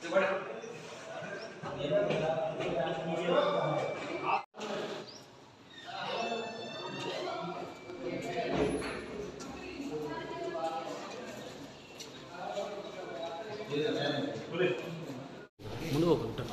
ముందు పోకుంటాం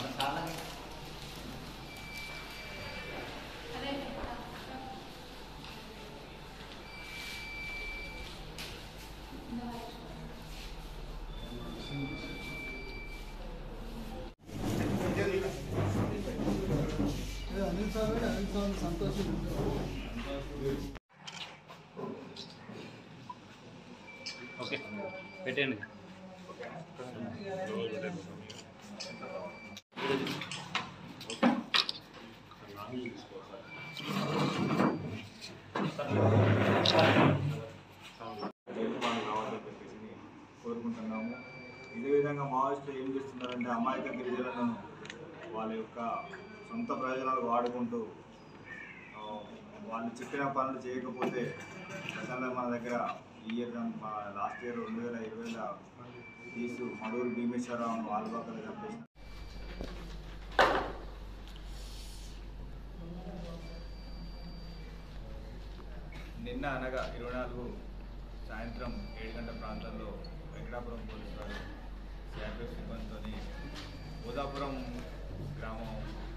Anil sir Anil sir సంతోషం ఓకే పెట్టండి జైలుపాలు కావాలని చెప్పేసి కోరుకుంటున్నాము ఇదే విధంగా మావోయిస్టులు ఏం చేస్తున్నారంటే అమాయక గిరిజనులను వాళ్ళ యొక్క సొంత ప్రయోజనాలకు వాడుకుంటూ ఆ, వాళ్ళు చెప్పిన పనులు చేయకపోతే ప్రజల్లో మన దగ్గర ఈ ఇయర్ మా లాస్ట్ ఇయర్ రెండు వేల ఇరవైలో తీసు మడూరు భీమేశ్వరరావును ఆల్బాకలు చంపేసిన నిన్న అనగా ఇరవై నాలుగు సాయంత్రం ఏడు గంటల ప్రాంతంలో వెంకటాపురం పోలీసు వారు సిఆర్పిఎఫ్ సిబ్బందితో బోధాపురం గ్రామం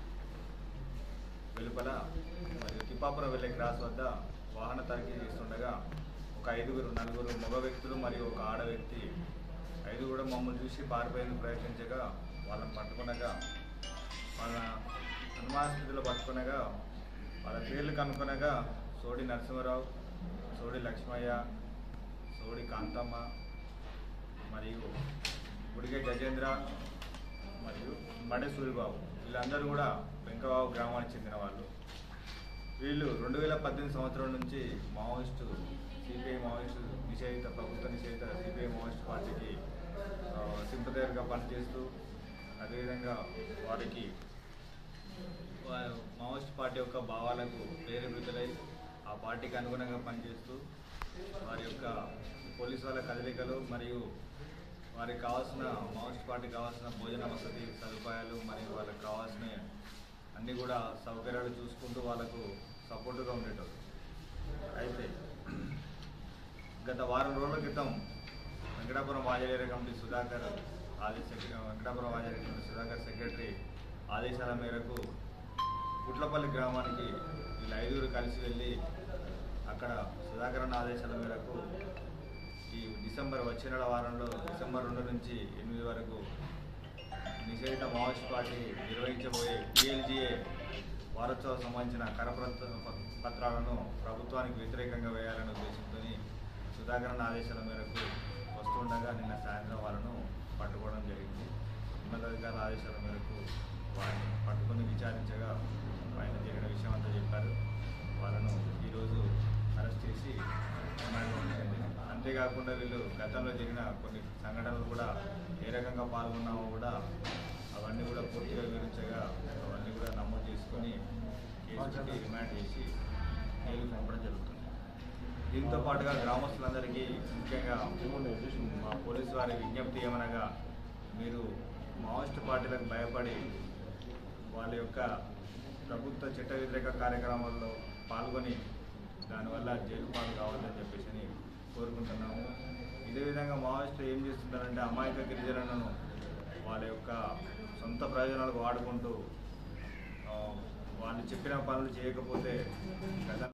వెలుపల మరియు తిప్పాపురం వెళ్ళే క్రాస్ వద్ద వాహన తనిఖీ చేస్తుండగా ఒక ఐదుగురు నలుగురు మగ వ్యక్తులు మరియు ఒక ఆడ వ్యక్తి ఐదుగురు మమ్మల్ని చూసి పారిపోయేందుకు ప్రయత్నించగా వాళ్ళని పట్టుకునగా వాళ్ళ అనుమాన స్థితిలో పట్టుకునగా వాళ్ళ పేర్లు కనుక్కొనగా సోడి నరసింహరావు సోడి లక్ష్మయ్య సోడి కాంతమ్మ మరియు గుడిగే గజేంద్ర మరియు మడే సూరిబాబు వీళ్ళందరూ కూడా వెంకబాబు గ్రామానికి చెందిన వాళ్ళు వీళ్ళు రెండు వేల పద్దెనిమిది సంవత్సరం నుంచి మావోయిస్టు సిపిఐ మావోయిస్టు నిషేధిత ప్రభుత్వ నిషేధిత సిపిఐ మావోయిస్టు పార్టీకి సింపదైర్గా పనిచేస్తూ అదేవిధంగా వారికి వా- మావోయిస్ట్ పార్టీ యొక్క భావాలకు ప్రేరేపితులై ఆ పార్టీకి అనుగుణంగా పనిచేస్తూ వారి యొక్క పోలీసు వాళ్ళ కదలికలు మరియు వారికి కావాల్సిన మావోయిస్ట్ పార్టీకి కావాల్సిన భోజన వసతి సదుపాయాలు మరియు వాళ్ళకి కావాల్సిన అన్నీ కూడా సౌకర్యాలు చూసుకుంటూ వాళ్ళకు సపోర్టుగా ఉండేటోళ్ళు అయితే గత వారం రోజుల క్రితం వెంకటాపురం వాజరేర కమిటీ సుధాకర్ ఆదేశ వెంకటాపురం వాజరేర కమిటీ సుధాకర్ సెక్రటరీ ఆదేశాల మేరకు గుట్లపల్లి గ్రామానికి వీళ్ళు ఐదుగురు కలిసి వెళ్ళి అక్కడ సుధాకర్ అన్న ఆదేశాల మేరకు ఈ డిసెంబర్ వచ్చే నెల వారంలో డిసెంబర్ రెండు నుంచి ఎనిమిది వరకు నిషేధిత మావోయిస్ట్ పార్టీ నిర్వహించబోయే పిఎల్జీఏ వారోత్సవం సంబంధించిన కరపత్ర పత్రాలను ప్రభుత్వానికి వ్యతిరేకంగా వేయాలనే ఉద్దేశంతో సుధాకరణ ఆదేశాల మేరకు వస్తుండగా నిన్న సాయంత్రం వాళ్ళను పట్టుకోవడం జరిగింది ఉన్నతాధికారుల ఆదేశాల మేరకు వారిని పట్టుకొని విచారించగా ఆయన జరిగిన విషయం అంతా చెప్పారు వాళ్ళను ఈరోజు అరెస్ట్ చేసి రిమాండ్లో ఉంచింది అంతేకాకుండా వీళ్ళు గతంలో జరిగిన కొన్ని సంఘటనలు కూడా ఏ రకంగా పాల్గొన్నామో కూడా అవన్నీ కూడా పూర్తిగా వివరించగా అవన్నీ కూడా నమోదు చేసుకొని కేసుకి రిమాండ్ చేసి జైలు పంపడం జరుగుతుంది దీంతో పాటుగా గ్రామస్తులందరికీ ముఖ్యంగా మా పోలీసు వారి విజ్ఞప్తి ఏమనగా మీరు మావోయిస్ట్ పార్టీలకు భయపడి వాళ్ళ యొక్క ప్రభుత్వ చట్ట వ్యతిరేక కార్యక్రమాల్లో పాల్గొని దానివల్ల జైలు పాలు కావాలని చెప్పేసి కోరుకుంటున్నాము ఇదే విధంగా మావోయిస్టులు ఏం చేస్తున్నారంటే అమాయక గిరిజనులను వాళ్ళ యొక్క సొంత ప్రయోజనాలకు వాడుకుంటూ ఆ, వాళ్ళు చెప్పిన పనులు చేయకపోతే గత